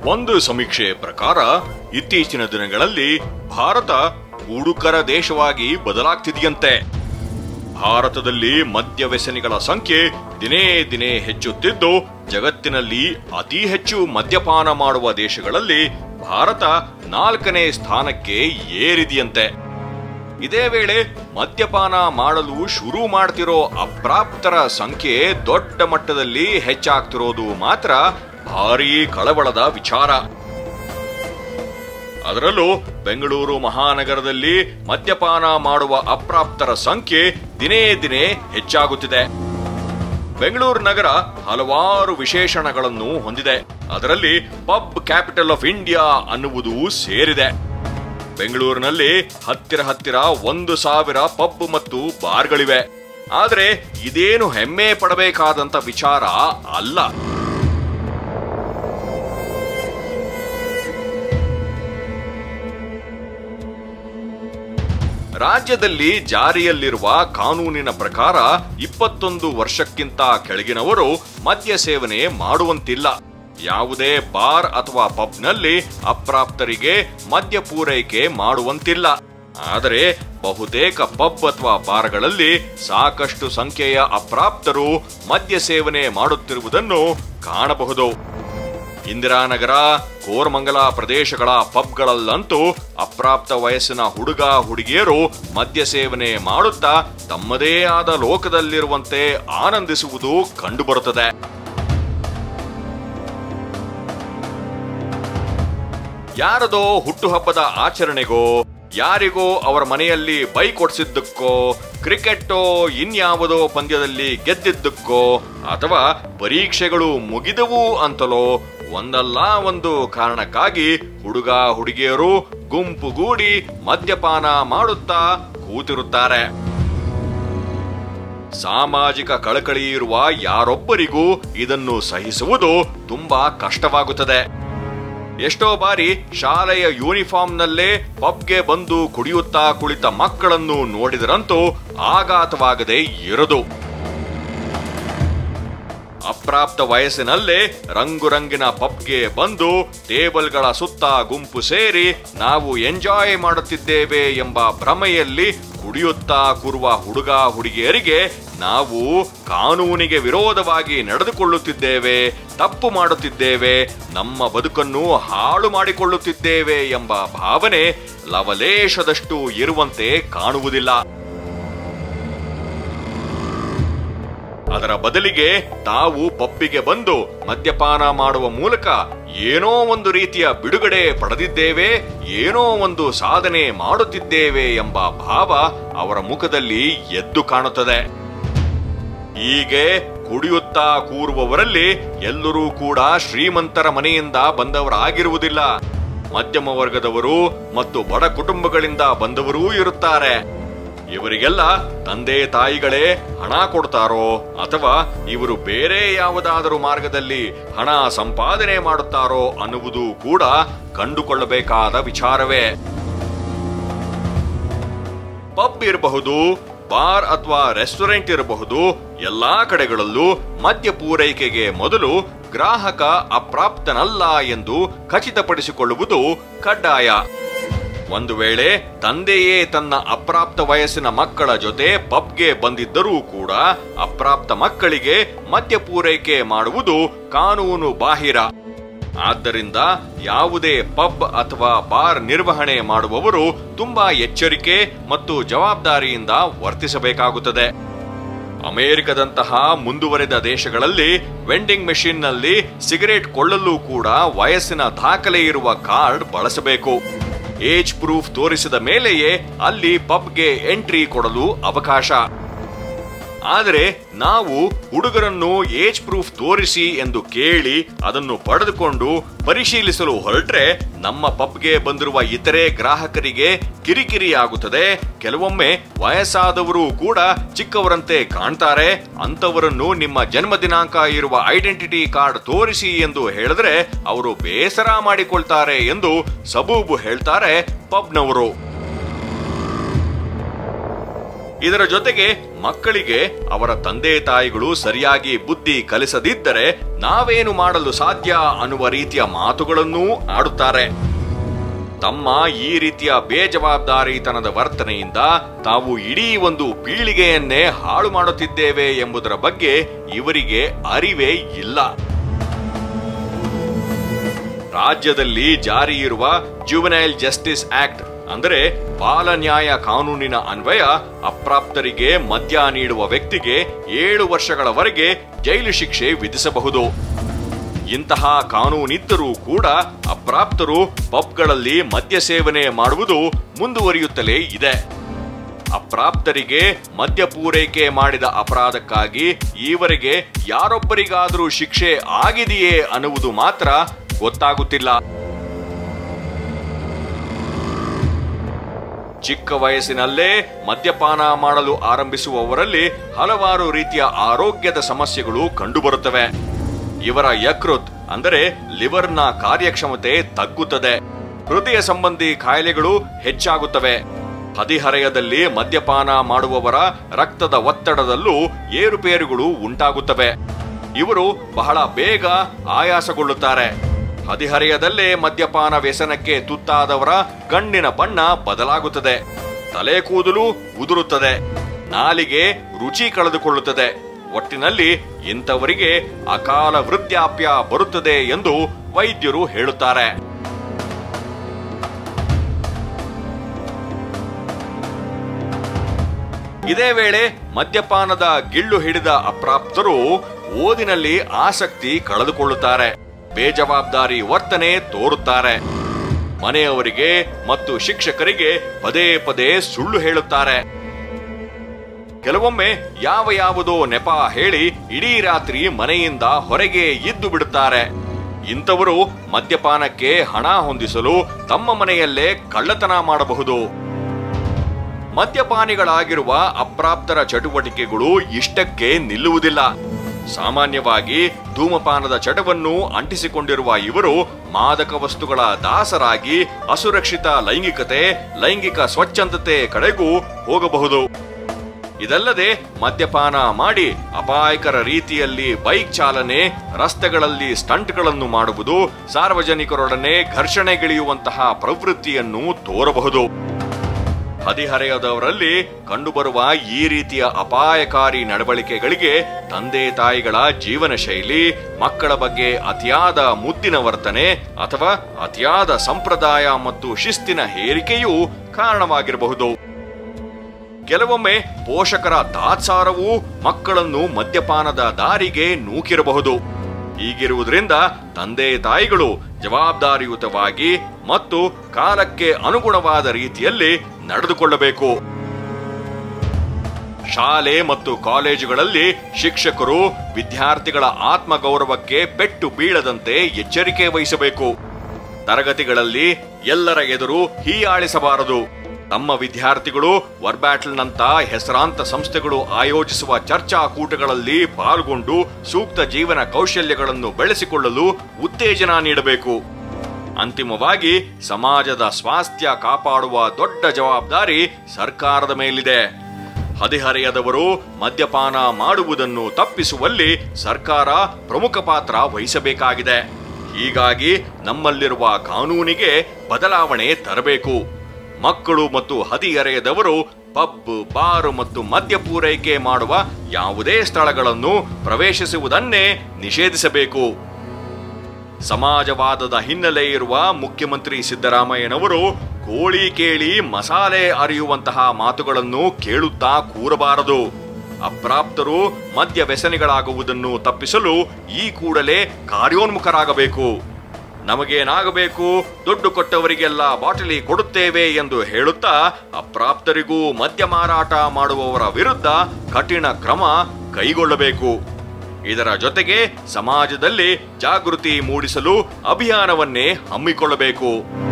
ಒಂದು ಸಮೀಕ್ಷೆ ಪ್ರಕಾರ ಇತ್ತೀಚಿನ ದಿನಗಳಲ್ಲಿ ಭಾರತ ಹುಡುಕರ ದೇಶವಾಗಿ ಬದಲಾಗ್ತಿದೆಯಂತೆ ಭಾರತದಲ್ಲಿ ಮದ್ಯ ವ್ಯಸನಿಗಳ ಸಂಖ್ಯೆ ದಿನೇ ದಿನೇ ಹೆಚ್ಚುತ್ತಿದ್ದು ಜಗತ್ತಿನಲ್ಲಿ ಅತಿ ಹೆಚ್ಚು ಮದ್ಯಪಾನ ಮಾಡುವ ದೇಶಗಳಲ್ಲಿ ಭಾರತ ನಾಲ್ಕನೇ ಸ್ಥಾನಕ್ಕೆ ಏರಿದೆಯಂತೆ ಇದೇ ವೇಳೆ ಮದ್ಯಪಾನ ಮಾಡಲು ಶುರು ಮಾಡ್ತಿರೋ ಅಪ್ರಾಪ್ತರ ಸಂಖ್ಯೆ ದೊಡ್ಡ ಮಟ್ಟದಲ್ಲಿ ಹೆಚ್ಚಾಗ್ತಿರೋದು ಮಾತ್ರ ಭಾರೀ ಕಳವಳದ ವಿಚಾರ ಅದರಲ್ಲೂ ಬೆಂಗಳೂರು ಮಹಾನಗರದಲ್ಲಿ ಮದ್ಯಪಾನ ಮಾಡುವ ಅಪ್ರಾಪ್ತರ ಸಂಖ್ಯೆ ದಿನೇ ದಿನೇ ಹೆಚ್ಚಾಗುತ್ತಿದೆ ಬೆಂಗಳೂರು ನಗರ ಹಲವಾರು ವಿಶೇಷಣಗಳನ್ನು ಹೊಂದಿದೆ ಅದರಲ್ಲಿ ಪಬ್ ಕ್ಯಾಪಿಟಲ್ ಆಫ್ ಇಂಡಿಯಾ ಅನ್ನುವುದು ಸೇರಿದೆ ಬೆಂಗಳೂರಿನಲ್ಲಿ ಹತ್ತಿರ ಹತ್ತಿರ ಒಂದು ಸಾವಿರ ಪಬ್ ಮತ್ತು ಬಾರ್ಗಳಿವೆ ಆದರೆ ಇದೇನು ಹೆಮ್ಮೆ ಪಡಬೇಕಾದಂತ ವಿಚಾರ ಅಲ್ಲ ರಾಜ್ಯದಲ್ಲಿ ಜಾರಿಯಲ್ಲಿರುವ ಕಾನೂನಿನ ಪ್ರಕಾರ ಇಪ್ಪತ್ತೊಂದು ವರ್ಷಕ್ಕಿಂತ ಕೆಳಗಿನವರು ಮದ್ಯ ಸೇವನೆ ಮಾಡುವಂತಿಲ್ಲ ಯಾವುದೇ ಬಾರ್ ಅಥವಾ ಪಬ್ನಲ್ಲಿ ಅಪ್ರಾಪ್ತರಿಗೆ ಮದ್ಯ ಪೂರೈಕೆ ಮಾಡುವಂತಿಲ್ಲ ಆದರೆ ಬಹುತೇಕ ಪಬ್ ಅಥವಾ ಬಾರ್ಗಳಲ್ಲಿ ಸಾಕಷ್ಟು ಸಂಖ್ಯೆಯ ಅಪ್ರಾಪ್ತರು ಮದ್ಯ ಸೇವನೆ ಮಾಡುತ್ತಿರುವುದನ್ನು ಕಾಣಬಹುದು ಇಂದಿರಾನಗರ ಕೋರಮಂಗಲ ಪ್ರದೇಶಗಳ ಪಬ್ಗಳಲ್ಲಂತೂ ಅಪ್ರಾಪ್ತ ವಯಸ್ಸಿನ ಹುಡುಗ ಹುಡುಗಿಯರು ಮದ್ಯ ಸೇವನೆ ಮಾಡುತ್ತಾ ತಮ್ಮದೇ ಆದ ಲೋಕದಲ್ಲಿರುವಂತೆ ಆನಂದಿಸುವುದು ಕಂಡುಬರುತ್ತದೆ ಯಾರದೋ ಹುಟ್ಟುಹಬ್ಬದ ಆಚರಣೆಗೋ ಯಾರಿಗೋ ಅವರ ಮನೆಯಲ್ಲಿ ಬೈಕ್ ಓಡಿಸಿದ್ದಕ್ಕೋ ಕ್ರಿಕೆಟ್ಟೋ ಇನ್ಯಾವುದೋ ಪಂದ್ಯದಲ್ಲಿ ಗೆದ್ದಿದ್ದಕ್ಕೋ ಅಥವಾ ಪರೀಕ್ಷೆಗಳು ಮುಗಿದವು ಅಂತಲೋ ಒಂದಲ್ಲ ಒಂದು ಕಾರಣಕ್ಕಾಗಿ ಹುಡುಗ ಹುಡುಗಿಯರು ಗುಂಪುಗೂಡಿ ಮದ್ಯಪಾನ ಮಾಡುತ್ತಾ ಕೂತಿರುತ್ತಾರೆ ಸಾಮಾಜಿಕ ಕಳಕಳಿ ಇರುವ ಯಾರೊಬ್ಬರಿಗೂ ಇದನ್ನು ಸಹಿಸುವುದು ತುಂಬಾ ಕಷ್ಟವಾಗುತ್ತದೆ ಎಷ್ಟೋ ಬಾರಿ ಶಾಲೆಯ ಯೂನಿಫಾರ್ಮ್ನಲ್ಲೇ ಪಬ್ಗೆ ಬಂದು ಕುಡಿಯುತ್ತಾ ಕುಳಿತ ಮಕ್ಕಳನ್ನು ನೋಡಿದರಂತೂ ಆಘಾತವಾಗದೆ ಇರದು ಅಪ್ರಾಪ್ತ ವಯಸ್ಸಿನಲ್ಲೇ ರಂಗುರಂಗಿನ ಪಬ್ಗೆ ಬಂದು ಟೇಬಲ್ಗಳ ಸುತ್ತ ಗುಂಪು ಸೇರಿ ನಾವು ಎಂಜಾಯ್ ಮಾಡುತ್ತಿದ್ದೇವೆ ಎಂಬ ಭ್ರಮೆಯಲ್ಲಿ ಕುಡಿಯುತ್ತಾ ಕೂರುವ ಹುಡುಗ ಹುಡುಗಿಯರಿಗೆ ನಾವು ಕಾನೂನಿಗೆ ವಿರೋಧವಾಗಿ ನಡೆದುಕೊಳ್ಳುತ್ತಿದ್ದೇವೆ ತಪ್ಪು ಮಾಡುತ್ತಿದ್ದೇವೆ ನಮ್ಮ ಬದುಕನ್ನು ಹಾಳು ಮಾಡಿಕೊಳ್ಳುತ್ತಿದ್ದೇವೆ ಎಂಬ ಭಾವನೆ ಲವಲೇಶದಷ್ಟು ಇರುವಂತೆ ಕಾಣುವುದಿಲ್ಲ ಅದರ ಬದಲಿಗೆ ತಾವು ಪಬ್ಬಿಗೆ ಬಂದು ಮದ್ಯಪಾನ ಮಾಡುವ ಮೂಲಕ ಏನೋ ಒಂದು ರೀತಿಯ ಬಿಡುಗಡೆ ಪಡೆದಿದ್ದೇವೆ ಏನೋ ಒಂದು ಸಾಧನೆ ಮಾಡುತ್ತಿದ್ದೇವೆ ಎಂಬ ಭಾವ ಅವರ ಮುಖದಲ್ಲಿ ಎದ್ದು ಕಾಣುತ್ತದೆ ಹೀಗೆ ಕುಡಿಯುತ್ತಾ ಕೂರುವವರಲ್ಲಿ ಎಲ್ಲರೂ ಕೂಡ ಶ್ರೀಮಂತರ ಮನೆಯಿಂದ ಬಂದವರಾಗಿರುವುದಿಲ್ಲ ಮಧ್ಯಮ ವರ್ಗದವರು ಮತ್ತು ಬಡ ಕುಟುಂಬಗಳಿಂದ ಬಂದವರೂ ಇರುತ್ತಾರೆ ಇವರಿಗೆಲ್ಲ ತಂದೆ ತಾಯಿಗಳೇ ಹಣ ಕೊಡ್ತಾರೋ ಅಥವಾ ಇವರು ಬೇರೆ ಯಾವುದಾದರೂ ಮಾರ್ಗದಲ್ಲಿ ಹಣ ಸಂಪಾದನೆ ಮಾಡುತ್ತಾರೋ ಅನ್ನುವುದು ಕೂಡ ಕಂಡುಕೊಳ್ಳಬೇಕಾದ ವಿಚಾರವೇ ಪಬ್ ಇರಬಹುದು ಬಾರ್ ಅಥವಾ ರೆಸ್ಟೋರೆಂಟ್ ಇರಬಹುದು ಎಲ್ಲಾ ಕಡೆಗಳಲ್ಲೂ ಮದ್ಯ ಪೂರೈಕೆಗೆ ಮೊದಲು ಗ್ರಾಹಕ ಅಪ್ರಾಪ್ತನಲ್ಲ ಎಂದು ಖಚಿತಪಡಿಸಿಕೊಳ್ಳುವುದು ಕಡ್ಡಾಯ ಒಂದು ವೇಳೆ ತಂದೆಯೇ ತನ್ನ ಅಪ್ರಾಪ್ತ ವಯಸ್ಸಿನ ಮಕ್ಕಳ ಜೊತೆ ಪಬ್ಗೆ ಬಂದಿದ್ದರೂ ಕೂಡ ಅಪ್ರಾಪ್ತ ಮಕ್ಕಳಿಗೆ ಮದ್ಯ ಪೂರೈಕೆ ಮಾಡುವುದು ಕಾನೂನು ಬಾಹಿರ ಆದ್ದರಿಂದ ಯಾವುದೇ ಪಬ್ ಅಥವಾ ಬಾರ್ ನಿರ್ವಹಣೆ ಮಾಡುವವರು ತುಂಬಾ ಎಚ್ಚರಿಕೆ ಮತ್ತು ಜವಾಬ್ದಾರಿಯಿಂದ ವರ್ತಿಸಬೇಕಾಗುತ್ತದೆ ಅಮೆರಿಕದಂತಹ ಮುಂದುವರೆದ ದೇಶಗಳಲ್ಲಿ ವೆಂಡಿಂಗ್ ಮೆಷಿನ್ನಲ್ಲಿ ಸಿಗರೇಟ್ ಕೊಳ್ಳಲು ಕೂಡ ವಯಸ್ಸಿನ ದಾಖಲೆ ಇರುವ ಕಾರ್ಡ್ ಬಳಸಬೇಕು ಏಜ್ ಪ್ರೂಫ್ ತೋರಿಸಿದ ಮೇಲೆಯೇ ಅಲ್ಲಿ ಪಬ್ಗೆ ಎಂಟ್ರಿ ಕೊಡಲು ಅವಕಾಶ ಆದರೆ ನಾವು ಹುಡುಗರನ್ನು ಏಜ್ ಪ್ರೂಫ್ ತೋರಿಸಿ ಎಂದು ಕೇಳಿ ಅದನ್ನು ಪಡೆದುಕೊಂಡು ಪರಿಶೀಲಿಸಲು ಹೊರಟ್ರೆ ನಮ್ಮ ಪಬ್ಗೆ ಬಂದಿರುವ ಇತರೆ ಗ್ರಾಹಕರಿಗೆ ಕಿರಿಕಿರಿಯಾಗುತ್ತದೆ ಕೆಲವೊಮ್ಮೆ ವಯಸ್ಸಾದವರು ಕೂಡ ಚಿಕ್ಕವರಂತೆ ಕಾಣ್ತಾರೆ ಅಂತವರನ್ನು ನಿಮ್ಮ ಜನ್ಮ ದಿನಾಂಕ ಇರುವ ಐಡೆಂಟಿಟಿ ಕಾರ್ಡ್ ತೋರಿಸಿ ಎಂದು ಹೇಳಿದ್ರೆ ಅವರು ಬೇಸರ ಮಾಡಿಕೊಳ್ತಾರೆ ಎಂದು ಸಬೂಬು ಹೇಳ್ತಾರೆ ಪಬ್ನವರು ಇದರ ಜೊತೆಗೆ ಮಕ್ಕಳಿಗೆ ಅವರ ತಂದೆ ತಾಯಿಗಳು ಸರಿಯಾಗಿ ಬುದ್ಧಿ ಕಲಿಸದಿದ್ದರೆ ನಾವೇನು ಮಾಡಲು ಸಾಧ್ಯ ಅನ್ನುವ ರೀತಿಯ ಮಾತುಗಳನ್ನೂ ಆಡುತ್ತಾರೆ ತಮ್ಮ ಈ ರೀತಿಯ ಬೇಜವಾಬ್ದಾರಿತನದ ವರ್ತನೆಯಿಂದ ತಾವು ಇಡೀ ಒಂದು ಪೀಳಿಗೆಯನ್ನೇ ಹಾಳು ಮಾಡುತ್ತಿದ್ದೇವೆ ಎಂಬುದರ ಬಗ್ಗೆ ಇವರಿಗೆ ಅರಿವೇ ಇಲ್ಲ ರಾಜ್ಯದಲ್ಲಿ ಜಾರಿ ಇರುವ ಜುವೆನೈಲ್ ಜಸ್ಟಿಸ್ ಆಕ್ಟ್ ಅಂದರೆ ಬಾಲ ನ್ಯಾಯ ಕಾನೂನಿನ ಅನ್ವಯ ಅಪ್ರಾಪ್ತರಿಗೆ ಮದ್ಯ ನೀಡುವ ವ್ಯಕ್ತಿಗೆ ಏಳು ವರ್ಷಗಳವರೆಗೆ ಜೈಲು ಶಿಕ್ಷೆ ವಿಧಿಸಬಹುದು ಇಂತಹ ಕಾನೂನಿದ್ದರೂ ಕೂಡ ಅಪ್ರಾಪ್ತರು ಪಬ್ಗಳಲ್ಲಿ ಮದ್ಯ ಸೇವನೆ ಮಾಡುವುದು ಮುಂದುವರಿಯುತ್ತಲೇ ಇದೆ ಅಪ್ರಾಪ್ತರಿಗೆ ಮದ್ಯ ಪೂರೈಕೆ ಮಾಡಿದ ಅಪರಾಧಕ್ಕಾಗಿ ಈವರೆಗೆ ಯಾರೊಬ್ಬರಿಗಾದರೂ ಶಿಕ್ಷೆ ಆಗಿದೆಯೇ ಅನ್ನುವುದು ಮಾತ್ರ ಗೊತ್ತಾಗುತ್ತಿಲ್ಲ ಚಿಕ್ಕ ವಯಸ್ಸಿನಲ್ಲೇ ಮದ್ಯಪಾನ ಮಾಡಲು ಆರಂಭಿಸುವವರಲ್ಲಿ ಹಲವಾರು ರೀತಿಯ ಆರೋಗ್ಯದ ಸಮಸ್ಯೆಗಳು ಕಂಡುಬರುತ್ತವೆ ಇವರ ಯಕೃತ್ ಅಂದರೆ ಲಿವರ್ನ ಕಾರ್ಯಕ್ಷಮತೆ ತಗ್ಗುತ್ತದೆ ಹೃದಯ ಸಂಬಂಧಿ ಕಾಯಿಲೆಗಳು ಹೆಚ್ಚಾಗುತ್ತವೆ ಹದಿಹರೆಯದಲ್ಲಿ ಮದ್ಯಪಾನ ಮಾಡುವವರ ರಕ್ತದ ಒತ್ತಡದಲ್ಲೂ ಏರುಪೇರುಗಳು ಉಂಟಾಗುತ್ತವೆ ಇವರು ಬಹಳ ಬೇಗ ಆಯಾಸಗೊಳ್ಳುತ್ತಾರೆ ಹದಿಹರೆಯದಲ್ಲೇ ಮದ್ಯಪಾನ ವ್ಯಸನಕ್ಕೆ ತುತ್ತಾದವರ ಕಣ್ಣಿನ ಬಣ್ಣ ಬದಲಾಗುತ್ತದೆ ತಲೆ ಕೂದಲು ಉದುರುತ್ತದೆ ನಾಲಿಗೆ ರುಚಿ ಕಳೆದುಕೊಳ್ಳುತ್ತದೆ ಒಟ್ಟಿನಲ್ಲಿ ಇಂಥವರಿಗೆ ಅಕಾಲ ವೃದ್ಧಾಪ್ಯ ಬರುತ್ತದೆ ಎಂದು ವೈದ್ಯರು ಹೇಳುತ್ತಾರೆ ಇದೇ ವೇಳೆ ಮದ್ಯಪಾನದ ಗಿಳ್ಳು ಹಿಡಿದ ಅಪ್ರಾಪ್ತರು ಓದಿನಲ್ಲಿ ಆಸಕ್ತಿ ಕಳೆದುಕೊಳ್ಳುತ್ತಾರೆ ಬೇಜವಾಬ್ದಾರಿ ವರ್ತನೆ ತೋರುತ್ತಾರೆ ಮನೆಯವರಿಗೆ ಮತ್ತು ಶಿಕ್ಷಕರಿಗೆ ಪದೇ ಪದೇ ಸುಳ್ಳು ಹೇಳುತ್ತಾರೆ ಕೆಲವೊಮ್ಮೆ ಯಾವ ಯಾವುದೋ ನೆಪ ಹೇಳಿ ಇಡೀ ರಾತ್ರಿ ಮನೆಯಿಂದ ಹೊರಗೆ ಇದ್ದು ಬಿಡುತ್ತಾರೆ ಇಂಥವರು ಮದ್ಯಪಾನಕ್ಕೆ ಹಣ ಹೊಂದಿಸಲು ತಮ್ಮ ಮನೆಯಲ್ಲೇ ಕಳ್ಳತನ ಮಾಡಬಹುದು ಮದ್ಯಪಾನಿಗಳಾಗಿರುವ ಅಪ್ರಾಪ್ತರ ಚಟುವಟಿಕೆಗಳು ಇಷ್ಟಕ್ಕೆ ನಿಲ್ಲುವುದಿಲ್ಲ ಸಾಮಾನ್ಯವಾಗಿ ಧೂಮಪಾನದ ಚಟವನ್ನು ಅಂಟಿಸಿಕೊಂಡಿರುವ ಇವರು ಮಾದಕ ವಸ್ತುಗಳ ದಾಸರಾಗಿ ಅಸುರಕ್ಷಿತ ಲೈಂಗಿಕತೆ ಲೈಂಗಿಕ ಸ್ವಚ್ಛಂದತೆ ಕಡೆಗೂ ಹೋಗಬಹುದು ಇದಲ್ಲದೆ ಮದ್ಯಪಾನ ಮಾಡಿ ಅಪಾಯಕರ ರೀತಿಯಲ್ಲಿ ಬೈಕ್ ಚಾಲನೆ ರಸ್ತೆಗಳಲ್ಲಿ ಸ್ಟಂಟ್ಗಳನ್ನು ಮಾಡುವುದು ಸಾರ್ವಜನಿಕರೊಡನೆ ಘರ್ಷಣೆಗಿಳಿಯುವಂತಹ ಪ್ರವೃತ್ತಿಯನ್ನು ತೋರಬಹುದು ಹದಿಹರೆಯದವರಲ್ಲಿ ಕಂಡುಬರುವ ಈ ರೀತಿಯ ಅಪಾಯಕಾರಿ ನಡವಳಿಕೆಗಳಿಗೆ ತಂದೆ ತಾಯಿಗಳ ಜೀವನ ಶೈಲಿ ಮಕ್ಕಳ ಬಗ್ಗೆ ಅತಿಯಾದ ಮುದ್ದಿನ ವರ್ತನೆ ಅಥವಾ ಅತಿಯಾದ ಸಂಪ್ರದಾಯ ಮತ್ತು ಶಿಸ್ತಿನ ಹೇರಿಕೆಯೂ ಕಾರಣವಾಗಿರಬಹುದು ಕೆಲವೊಮ್ಮೆ ಪೋಷಕರ ತಾತ್ಸಾರವೂ ಮಕ್ಕಳನ್ನು ಮದ್ಯಪಾನದ ದಾರಿಗೆ ನೂಕಿರಬಹುದು ಹೀಗಿರುವುದರಿಂದ ತಂದೆ ತಾಯಿಗಳು ಜವಾಬ್ದಾರಿಯುತವಾಗಿ ಮತ್ತು ಕಾಲಕ್ಕೆ ಅನುಗುಣವಾದ ರೀತಿಯಲ್ಲಿ ನಡೆದುಕೊಳ್ಳಬೇಕು ಶಾಲೆ ಮತ್ತು ಕಾಲೇಜುಗಳಲ್ಲಿ ಶಿಕ್ಷಕರು ವಿದ್ಯಾರ್ಥಿಗಳ ಆತ್ಮಗೌರವಕ್ಕೆ ಪೆಟ್ಟು ಬೀಳದಂತೆ ಎಚ್ಚರಿಕೆ ವಹಿಸಬೇಕು ತರಗತಿಗಳಲ್ಲಿ ಎಲ್ಲರ ಎದುರು ಹೀಯಾಳಿಸಬಾರದು ತಮ್ಮ ವಿದ್ಯಾರ್ಥಿಗಳು ವರ್ಬ್ಯಾಟಲ್ನಂತ ಹೆಸರಾಂತ ಸಂಸ್ಥೆಗಳು ಆಯೋಜಿಸುವ ಚರ್ಚಾಕೂಟಗಳಲ್ಲಿ ಪಾಲ್ಗೊಂಡು ಸೂಕ್ತ ಜೀವನ ಕೌಶಲ್ಯಗಳನ್ನು ಬೆಳೆಸಿಕೊಳ್ಳಲು ಉತ್ತೇಜನ ನೀಡಬೇಕು ಅಂತಿಮವಾಗಿ ಸಮಾಜದ ಸ್ವಾಸ್ಥ್ಯ ಕಾಪಾಡುವ ದೊಡ್ಡ ಜವಾಬ್ದಾರಿ ಸರ್ಕಾರದ ಮೇಲಿದೆ ಹದಿಹರೆಯದವರು ಮದ್ಯಪಾನ ಮಾಡುವುದನ್ನು ತಪ್ಪಿಸುವಲ್ಲಿ ಸರ್ಕಾರ ಪ್ರಮುಖ ಪಾತ್ರ ವಹಿಸಬೇಕಾಗಿದೆ ಹೀಗಾಗಿ ನಮ್ಮಲ್ಲಿರುವ ಕಾನೂನಿಗೆ ಬದಲಾವಣೆ ತರಬೇಕು ಮಕ್ಕಳು ಮತ್ತು ಹದಿಹರೆಯದವರು ಪಬ್ ಬಾರು ಮತ್ತು ಮದ್ಯ ಪೂರೈಕೆ ಮಾಡುವ ಯಾವುದೇ ಸ್ಥಳಗಳನ್ನು ಪ್ರವೇಶಿಸುವುದನ್ನೇ ನಿಷೇಧಿಸಬೇಕು ಸಮಾಜವಾದದ ಹಿನ್ನೆಲೆ ಇರುವ ಮುಖ್ಯಮಂತ್ರಿ ಸಿದ್ದರಾಮಯ್ಯನವರು ಕೋಳಿ ಕೇಳಿ ಮಸಾಲೆ ಅರಿಯುವಂತಹ ಮಾತುಗಳನ್ನು ಕೇಳುತ್ತಾ ಕೂರಬಾರದು ಅಪ್ರಾಪ್ತರು ಮದ್ಯ ವ್ಯಸನಿಗಳಾಗುವುದನ್ನು ತಪ್ಪಿಸಲು ಈ ಕೂಡಲೇ ಕಾರ್ಯೋನ್ಮುಖರಾಗಬೇಕು ನಮಗೇನಾಗಬೇಕು ದುಡ್ಡು ಕೊಟ್ಟವರಿಗೆಲ್ಲ ಬಾಟಲಿ ಕೊಡುತ್ತೇವೆ ಎಂದು ಹೇಳುತ್ತಾ ಅಪ್ರಾಪ್ತರಿಗೂ ಮದ್ಯ ಮಾರಾಟ ಮಾಡುವವರ ವಿರುದ್ಧ ಕಠಿಣ ಕ್ರಮ ಕೈಗೊಳ್ಳಬೇಕು ಇದರ ಜೊತೆಗೆ ಸಮಾಜದಲ್ಲಿ ಜಾಗೃತಿ ಮೂಡಿಸಲು ಅಭಿಯಾನವನ್ನೇ ಹಮ್ಮಿಕೊಳ್ಳಬೇಕು